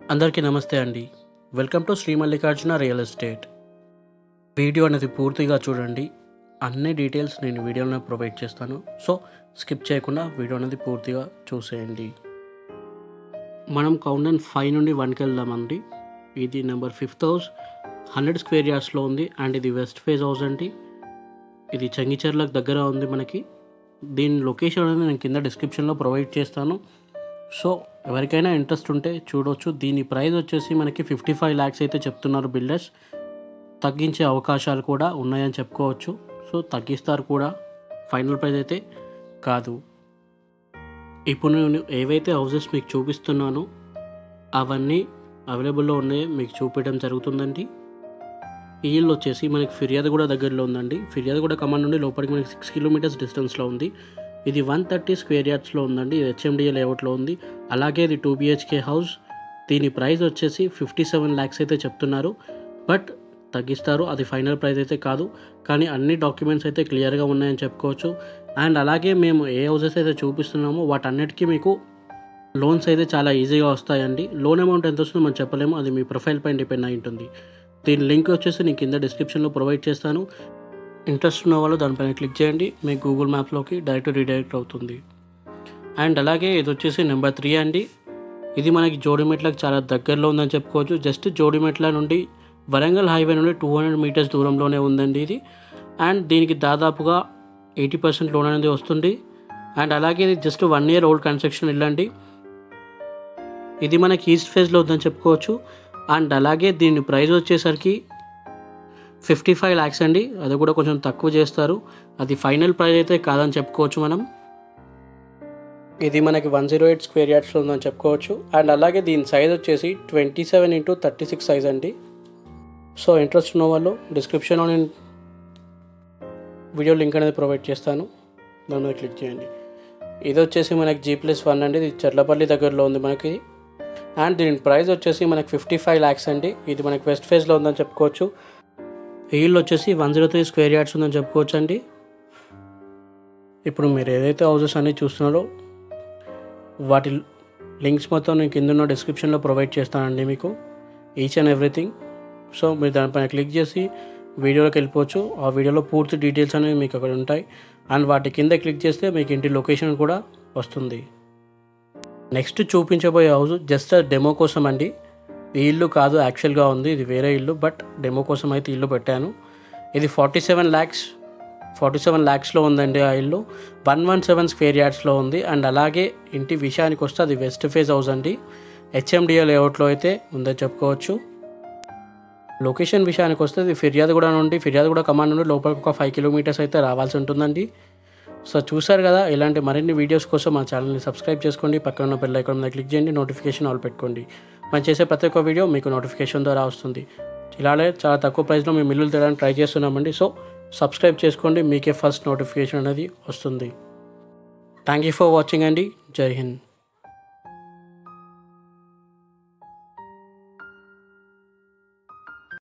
అందరికీ నమస్తే అండి welcome to Shri Mallikarjuna real estate video అనేది పూర్తిగా చూడండి అన్ని డీటెయిల్స్ నేను వీడియోలో ప్రొవైడ్ చేస్తాను సో స్కిప్ చేయకుండా వీడియో అనేది పూర్తిగా చూసేయండి మనం కౌండన్ ఫైవ్ నుండి వన్కి వెళ్దామండి ఇది number fifth house hundred square యార్డ్స్లో ఉంది అండ్ ఇది వెస్ట్ ఫేజ్ హౌస్ అండి ఇది చంగిచెర్లకు దగ్గర ఉంది మనకి దీని లొకేషన్ అనేది నేను కింద డిస్క్రిప్షన్లో ప్రొవైడ్ చేస్తాను సో ఎవరికైనా ఇంట్రెస్ట్ ఉంటే చూడొచ్చు దీని ప్రైస్ వచ్చేసి మనకి ఫిఫ్టీ ఫైవ్ ల్యాక్స్ అయితే చెప్తున్నారు బిల్డర్స్ తగ్గించే అవకాశాలు కూడా ఉన్నాయని చెప్పుకోవచ్చు సో తగ్గిస్తారు కూడా ఫైనల్ ప్రైస్ అయితే కాదు ఇప్పుడు నేను ఏవైతే హౌసెస్ మీకు చూపిస్తున్నానో అవన్నీ అవైలబుల్లో ఉన్నాయో మీకు చూపించడం జరుగుతుందండి ఈ ఇల్లు వచ్చేసి మనకి ఫిర్యాదు కూడా దగ్గరలో ఉందండి ఫిర్యాదు కూడా కమాండ్ నుండి లోపలికి మనకి సిక్స్ కిలోమీటర్స్ డిస్టెన్స్లో ఉంది ఇది వన్ థర్టీ స్క్వేర్ యార్డ్స్లో ఉందండి ఇది హెచ్ఎండిఏ లేఅవుట్లో ఉంది అలాగే ఇది టూ బిహెచ్కే హౌస్ దీని ప్రైస్ వచ్చేసి ఫిఫ్టీ సెవెన్ ల్యాక్స్ అయితే చెప్తున్నారు బట్ తగ్గిస్తారు అది ఫైనల్ ప్రైస్ అయితే కాదు కానీ అన్ని డాక్యుమెంట్స్ అయితే క్లియర్గా ఉన్నాయని చెప్పుకోవచ్చు అండ్ అలాగే మేము ఏ హౌసెస్ అయితే చూపిస్తున్నామో వాటన్నిటికీ మీకు లోన్స్ అయితే చాలా ఈజీగా వస్తాయండి లోన్ అమౌంట్ ఎంత వస్తుందో మనం చెప్పలేము అది మీ ప్రొఫైల్ పైన డిపెండ్ అయి ఉంటుంది దీని లింక్ వచ్చేసి నేను కింద డిస్క్రిప్షన్లో ప్రొవైడ్ చేస్తాను ఇంట్రెస్ట్ ఉన్న వాళ్ళు దానిపైన క్లిక్ చేయండి మీ గూగుల్ మ్యాప్లోకి డైరెక్ట్ రీడైరెక్ట్ అవుతుంది అండ్ అలాగే ఇది వచ్చేసి నెంబర్ త్రీ అండి ఇది మనకి జోడిమెట్లకు చాలా దగ్గరలో ఉందని చెప్పుకోవచ్చు జస్ట్ జోడిమెట్ల నుండి వరంగల్ హైవే నుండి టూ హండ్రెడ్ మీటర్స్ దూరంలోనే ఉందండి ఇది అండ్ దీనికి దాదాపుగా ఎయిటీ పర్సెంట్ లోన్ అనేది వస్తుంది అండ్ అలాగే ఇది just one year old construction ఇల్లండి ఇది మనకి ఈస్ట్ ఫేజ్లో ఉందని చెప్పుకోవచ్చు అండ్ అలాగే దీని ప్రైస్ వచ్చేసరికి ఫిఫ్టీ ఫైవ్ ల్యాక్స్ అండి అది కూడా కొంచెం తక్కువ చేస్తారు అది ఫైనల్ ప్రైస్ అయితే కాదని చెప్పుకోవచ్చు మనం ఇది మనకి వన్ జీరో ఎయిట్ స్క్వేర్ యార్డ్స్లో ఉందని చెప్పుకోవచ్చు అండ్ అలాగే దీని సైజ్ వచ్చేసి twenty seven into thirty six size అండి సో ఇంట్రెస్ట్ ఉన్న వాళ్ళు డిస్క్రిప్షన్లో నేను వీడియో లింక్ అనేది ప్రొవైడ్ చేస్తాను దాని మీద క్లిక్ చేయండి ఇది వచ్చేసి మనకి జీ ప్లస్ వన్ అండి ఇది చెర్లపల్లి దగ్గరలో ఉంది మనకి అండ్ దీని ప్రైస్ వచ్చేసి మనకి ఫిఫ్టీ ఫైవ్ ల్యాక్స్ అండి ఇది మనకి వెస్ట్ ఫేజ్లో ఉందని చెప్పుకోవచ్చు ఈ ఇల్లు వచ్చేసి one zero three square yards ఉందని చెప్పుకోవచ్చు అండి ఇప్పుడు మీరు ఏదైతే హౌసెస్ అన్నీ చూస్తున్నారో వాటి లింక్స్ మొత్తం నేను కింద ఉన్న డిస్క్రిప్షన్లో ప్రొవైడ్ చేస్తానండి మీకు ఈచ్ అండ్ ఎవ్రీథింగ్ సో మీరు దానిపైన క్లిక్ చేసి వీడియోలోకి వెళ్ళిపోవచ్చు ఆ వీడియోలో పూర్తి డీటెయిల్స్ అనేవి మీకు అక్కడ ఉంటాయి అండ్ వాటి కింద క్లిక్ చేస్తే మీకు ఇంటి లొకేషన్ కూడా వస్తుంది నెక్స్ట్ చూపించబోయే హౌస్ జస్ట్ డెమో కోసం అండి ఈ ఇల్లు కాదు యాక్చువల్గా ఉంది ఇది వేరే ఇల్లు బట్ డెమో కోసం అయితే ఇల్లు పెట్టాను ఇది forty seven lakhs forty seven ల్యాక్స్లో ఉందండి ఆ ఇల్లు వన్ వన్ సెవెన్ స్క్వేర్ యార్డ్స్లో ఉంది అండ్ అలాగే ఇంటి విషయానికి వస్తే అది వెస్ట్ ఫేజ్ హౌస్ అండి హెచ్ఎండిఏ లేఅవుట్లో అయితే ఉందని చెప్పుకోవచ్చు లొకేషన్ విషయానికి వస్తే ఇది ఫిర్యాదుగూడ నుండి ఫిర్యాదుగూడ కమాండ్ నుండి లోపలికి ఒక ఫైవ్ కిలోమీటర్స్ అయితే రావాల్సి ఉంటుందండి సో చూసారు కదా ఇలాంటి మరిన్ని వీడియోస్ కోసం మా ఛానల్ని సబ్స్క్రైబ్ చేసుకోండి పక్కన ఉన్న బెల్ ఐకాన్ మీద క్లిక్ చేయండి నోటిఫికేషన్ ఆల్ పెట్టుకోండి మనం చేసే ప్రతి ఒక్క వీడియో మీకు నోటిఫికేషన్ ద్వారా వస్తుంది ఇలానే చాలా తక్కువ ప్రైస్లో మేము మిల్లులు తేడానికి ట్రై చేస్తున్నామండి సో సబ్స్క్రైబ్ చేసుకోండి మీకే ఫస్ట్ నోటిఫికేషన్ అనేది వస్తుంది థ్యాంక్ యూ ఫర్ వాచింగ్ అండి జై హింద్